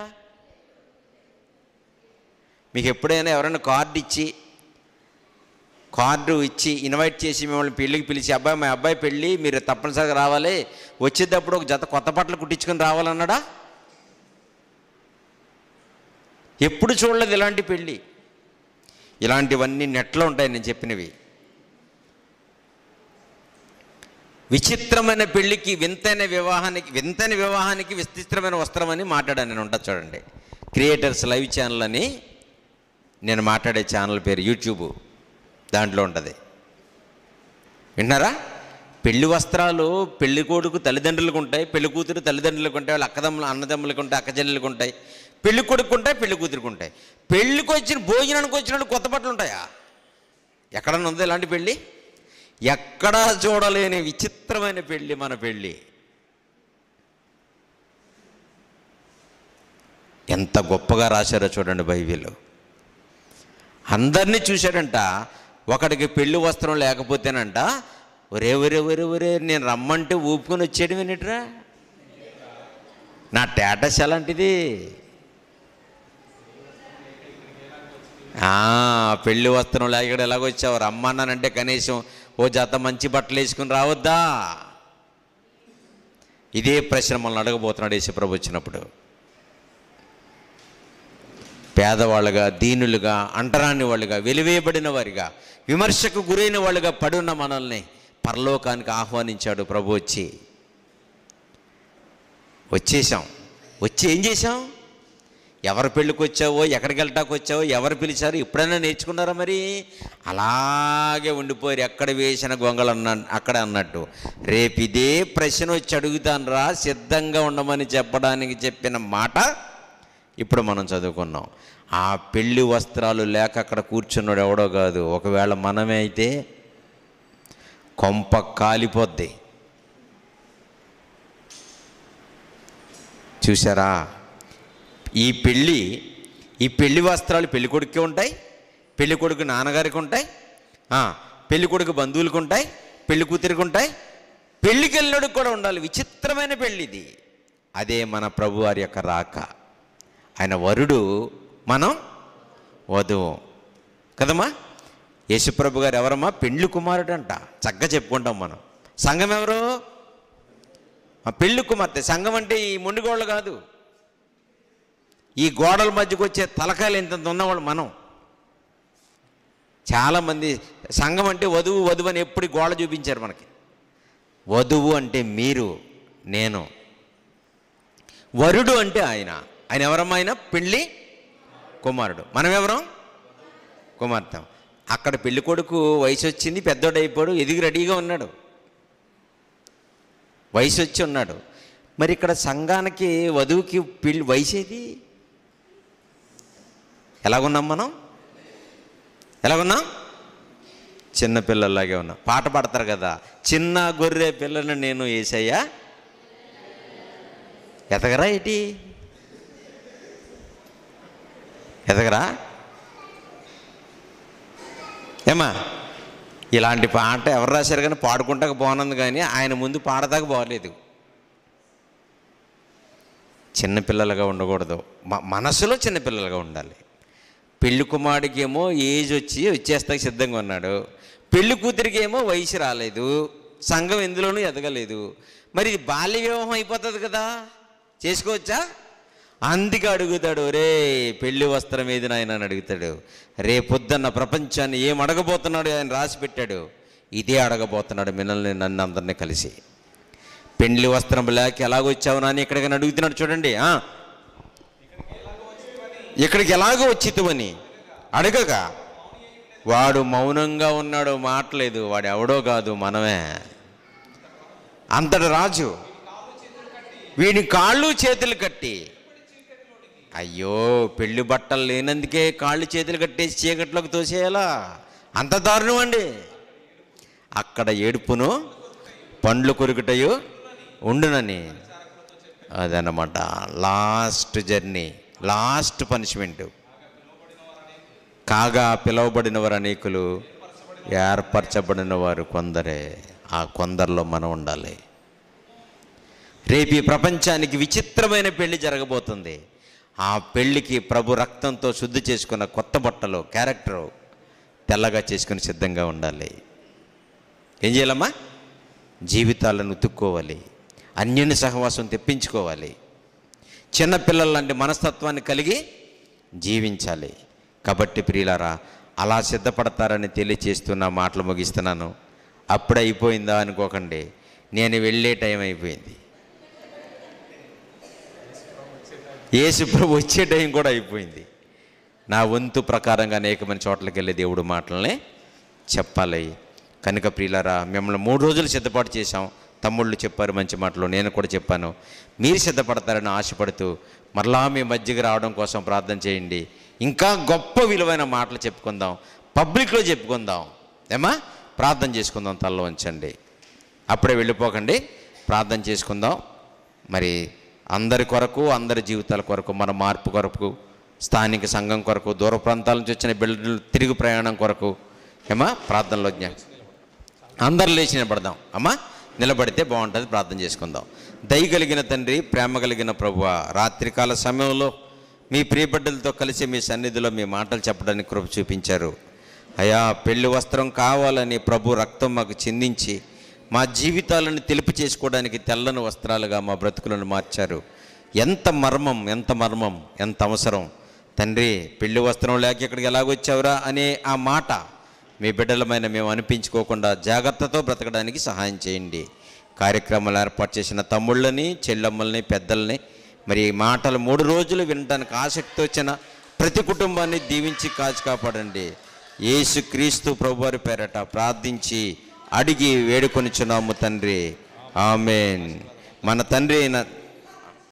S1: మీకు ఎప్పుడైనా ఎవరైనా కార్డు ఇచ్చి కార్డు ఇచ్చి ఇన్వైట్ చేసి మిమ్మల్ని పెళ్ళికి పిలిచి అబ్బాయి మా అబ్బాయి పెళ్ళి మీరు తప్పనిసరిగా రావాలి వచ్చేటప్పుడు ఒక జత కొత్త బట్టలు కుట్టించుకొని రావాలన్నాడా ఎప్పుడు చూడలేదు ఇలాంటి పెళ్ళి ఇలాంటివన్నీ నెట్లో ఉంటాయి నేను చెప్పినవి విచిత్రమైన పెళ్ళికి వింతైన వివాహానికి వింతైన వివాహానికి విచిత్రమైన వస్త్రం అని మాట్లాడాను నేను ఉంటా చూడండి క్రియేటర్స్ లైవ్ ఛానల్ అని నేను మాట్లాడే ఛానల్ పేరు యూట్యూబ్ దాంట్లో ఉంటుంది విన్నారా పెళ్లి వస్త్రాలు పెళ్లి కొడుకు తల్లిదండ్రులకు ఉంటాయి పెళ్లి కూతురు తల్లిదండ్రులకు ఉంటాయి వాళ్ళ అక్కదమ్ములు అన్నదమ్ములకు ఉంటాయి అక్కచెల్లెలకు ఉంటాయి పెళ్లి కొడుకు ఉంటాయి పెళ్లి కూతురుకు ఉంటాయి పెళ్లికి వచ్చిన భోజనానికి వచ్చినట్టు కొత్త బట్టలు ఉంటాయా ఎక్కడన్నా ఉందా ఇలాంటి పెళ్ళి ఎక్కడా చూడలేని విచిత్రమైన పెళ్ళి మన పెళ్ళి ఎంత గొప్పగా రాశారో చూడండి బైబిల్ అందరినీ చూశాడంట ఒకడికి పెళ్లి వస్త్రం లేకపోతేనంట ఒరే ఒరే ఒరే ఒరే నేను రమ్మంటే ఊపుకొని వచ్చేయడం ఏమిట్రా నా టేటస్ ఎలాంటిది ఆ, పెళ్లి వస్త్రం లేక ఇక్కడ ఎలాగొచ్చావు రమ్మన్నానంటే కనీసం ఓ జత మంచి బట్టలు వేసుకుని రావద్దా ఇదే ప్రశ్న మనల్ని అడగబోతున్నాడు యేసుప్రభు వచ్చినప్పుడు పేదవాళ్ళుగా దీనులుగా అంటరాని వాళ్ళుగా వెలివేయబడిన వారిగా విమర్శకు గురైన వాళ్ళుగా పడున్న మనల్ని పరలోకానికి ఆహ్వానించాడు ప్రభు వచ్చి వచ్చేసాం వచ్చి ఏం చేసాం ఎవరి పెళ్ళికి వచ్చావో ఎక్కడికి వెళ్ళటానికి వచ్చావో ఎవరు పిలిచారు ఎప్పుడైనా నేర్చుకున్నారా మరి అలాగే ఉండిపోయారు ఎక్కడ వేసిన గొంగలు అన్న అక్కడ అన్నట్టు రేపు ఇదే ప్రశ్న వచ్చి అడుగుతాను రా సిద్ధంగా ఉండమని చెప్పడానికి చెప్పిన మాట ఇప్పుడు మనం చదువుకున్నాం ఆ పెళ్లి వస్త్రాలు లేక అక్కడ కూర్చున్నాడు ఎవడో కాదు ఒకవేళ మనమే అయితే కొంప కాలిపోద్ది చూసారా ఈ పెళ్ళి ఈ పెళ్లి వస్త్రాలు పెళ్లి కొడుక్కి ఉంటాయి పెళ్లి కొడుకు నాన్నగారికి ఉంటాయి ఆ, పెళ్లి కొడుకు బంధువులకు ఉంటాయి పెళ్లి కూతురికి ఉంటాయి పెళ్లికి వెళ్ళినోడికి కూడా ఉండాలి విచిత్రమైన పెళ్ళి ఇది అదే మన ప్రభు వారి యొక్క రాక ఆయన వరుడు మనం వధువు కదమ్మా యేసుప్రభు గారు ఎవరమ్మా పెండ్లి కుమారుడు అంట చక్కగా చెప్పుకుంటాం మనం సంఘం ఎవరు ఆ పెళ్లి కుమార్తె సంఘం అంటే ఈ మొండిగోళ్ళు కాదు ఈ గోడల మధ్యకు వచ్చే తలకాయలు ఇంత ఉన్నవాళ్ళు మనం చాలామంది సంఘం అంటే వధువు వధువు అని ఎప్పుడు గోడ చూపించారు మనకి వధువు అంటే మీరు నేను వరుడు అంటే ఆయన ఆయన ఎవరమ్మా ఆయన పెళ్ళి కుమారుడు మనం ఎవరం కుమార్తె అక్కడ పెళ్లి కొడుకు వయసు వచ్చింది పెద్దోడు అయిపోయాడు ఎదిగి రెడీగా ఉన్నాడు వయసు వచ్చి ఉన్నాడు మరి ఇక్కడ సంఘానికి వధువుకి పెళ్ళి వయసు ఏది ఎలాగున్నాం మనం ఎలాగున్నాం చిన్న పిల్లల్లాగే ఉన్నాం పాట పాడతారు కదా చిన్న గొర్రె పిల్లను నేను వేసయ్యా ఎతగరా ఏంటి ఎతగరా ఏమా ఇలాంటి పాట ఎవరు రాశారు కానీ పాడుకుంటాక బాగున్నది కానీ ఆయన ముందు పాడదాకా బాగలేదు చిన్నపిల్లలుగా ఉండకూడదు మ- మనసులో చిన్నపిల్లలుగా ఉండాలి పెళ్లి కుమారుడికి ఏమో ఏజ్ వచ్చి వచ్చేస్తాక సిద్ధంగా ఉన్నాడు పెళ్లి కూతురికి ఏమో వయసు రాలేదు సంఘం ఎందులోనూ ఎదగలేదు మరి ఇది బాల్య వివాహం అయిపోతుంది కదా చేసుకోవచ్చా అందుకే అడుగుతాడు రే పెళ్లి వస్త్రం ఏది నాయన అని అడుగుతాడు రేపొద్దున్న ప్రపంచాన్ని ఏం అడగబోతున్నాడు ఆయన రాసి పెట్టాడు ఇదే అడగబోతున్నాడు మిమ్మల్ని నన్ను అందరినీ కలిసి పెండ్లి వస్త్రం లేక ఎలాగొచ్చావు నాని ఇక్కడికి అడుగుతున్నాడు చూడండి ఆ. ఇక్కడికి ఎలాగో వచ్చితువని అడగక వాడు మౌనంగా ఉన్నాడు మాటలేదు వాడు ఎవడో కాదు మనమే అంతటి రాజు వీడి కాళ్ళు చేతులు కట్టి అయ్యో పెళ్లి బట్టలు లేనందుకే కాళ్ళు చేతులు కట్టేసి చీకట్లోకి తోసేయాలా అంత దారుణం అండి అక్కడ ఏడుపును పండ్లు కొరుకుటయు ఉండునని అదనమాట లాస్ట్ జర్నీ లాస్ట్ పనిష్మెంట్ కాగా పిలువబడిన వారు అనేకులు ఏర్పరచబడిన వారు కొందరే ఆ కొందరిలో మనం ఉండాలి రేపు ఈ ప్రపంచానికి విచిత్రమైన పెళ్లి జరగబోతుంది ఆ పెళ్లికి ప్రభు రక్తంతో శుద్ధి చేసుకున్న కొత్త బట్టలు క్యారెక్టరు తెల్లగా చేసుకుని సిద్ధంగా ఉండాలి ఏం చేయాలమ్మా జీవితాలను ఉతుక్కోవాలి అన్యుని సహవాసం తెప్పించుకోవాలి చిన్నపిల్లల లాంటి మనస్తత్వాన్ని కలిగి జీవించాలి కాబట్టి ప్రియులారా అలా సిద్ధపడతారని తెలియచేస్తున్న మాటలు ముగిస్తున్నాను అప్పుడే అయిపోయిందా అనుకోకండి నేను వెళ్ళే టైం అయిపోయింది యేసు ప్రభు వచ్చే టైం కూడా అయిపోయింది నా వంతు ప్రకారంగా అనేకమైన చోట్లకి వెళ్ళే దేవుడు మాటలనే చెప్పాలి కనుక ప్రియులారా మిమ్మల్ని మూడు రోజులు సిద్ధపాటు చేశాం తమ్ముళ్ళు చెప్పారు మంచి మాటలు నేను కూడా చెప్పాను మీరు సిద్ధపడతారని ఆశపడుతూ మరలా మీ మధ్యకి రావడం కోసం ప్రార్థన చేయండి ఇంకా గొప్ప విలువైన మాటలు చెప్పుకుందాం పబ్లిక్లో చెప్పుకుందాం ఏమా ప్రార్థన చేసుకుందాం తల్లో ఉంచండి అప్పుడే వెళ్ళిపోకండి ప్రార్థన చేసుకుందాం మరి అందరి కొరకు అందరి జీవితాల కొరకు మన మార్పు కొరకు స్థానిక సంఘం కొరకు దూర ప్రాంతాల నుంచి వచ్చిన బిడ్డలు తిరిగి ప్రయాణం కొరకు ఏమా ప్రార్థనలో జ్ఞా అందరు లేచి నిలబడదాం అమ్మా నిలబడితే బాగుంటుంది ప్రార్థన చేసుకుందాం దయ కలిగిన తండ్రి ప్రేమ కలిగిన ప్రభువ రాత్రికాల సమయంలో మీ ప్రియబిడ్డలతో కలిసి మీ సన్నిధిలో మీ మాటలు చెప్పడానికి కృప చూపించారు అయా పెళ్లి వస్త్రం కావాలని ప్రభు రక్తం మాకు చిందించి మా జీవితాలను తెలుపు చేసుకోవడానికి తెల్లని వస్త్రాలుగా మా బ్రతుకులను మార్చారు ఎంత మర్మం ఎంత మర్మం ఎంత అవసరం తండ్రి పెళ్లి వస్త్రం లేక ఇక్కడికి ఎలాగొచ్చావురా అనే ఆ మాట మీ బిడ్డలమైన మేము అనిపించుకోకుండా జాగ్రత్తతో బ్రతకడానికి సహాయం చేయండి కార్యక్రమాలు ఏర్పాటు చేసిన తమ్ముళ్ళని చెల్లమ్మల్ని పెద్దల్ని మరి ఈ మాటలు మూడు రోజులు వినడానికి ఆసక్తి వచ్చిన ప్రతి కుటుంబాన్ని దీవించి కాచి కాపాడండి యేసు క్రీస్తు ప్రభువారి పేరట ప్రార్థించి అడిగి వేడుకొనిచున్నాము తండ్రి ఆమెన్ మన తండ్రి అయిన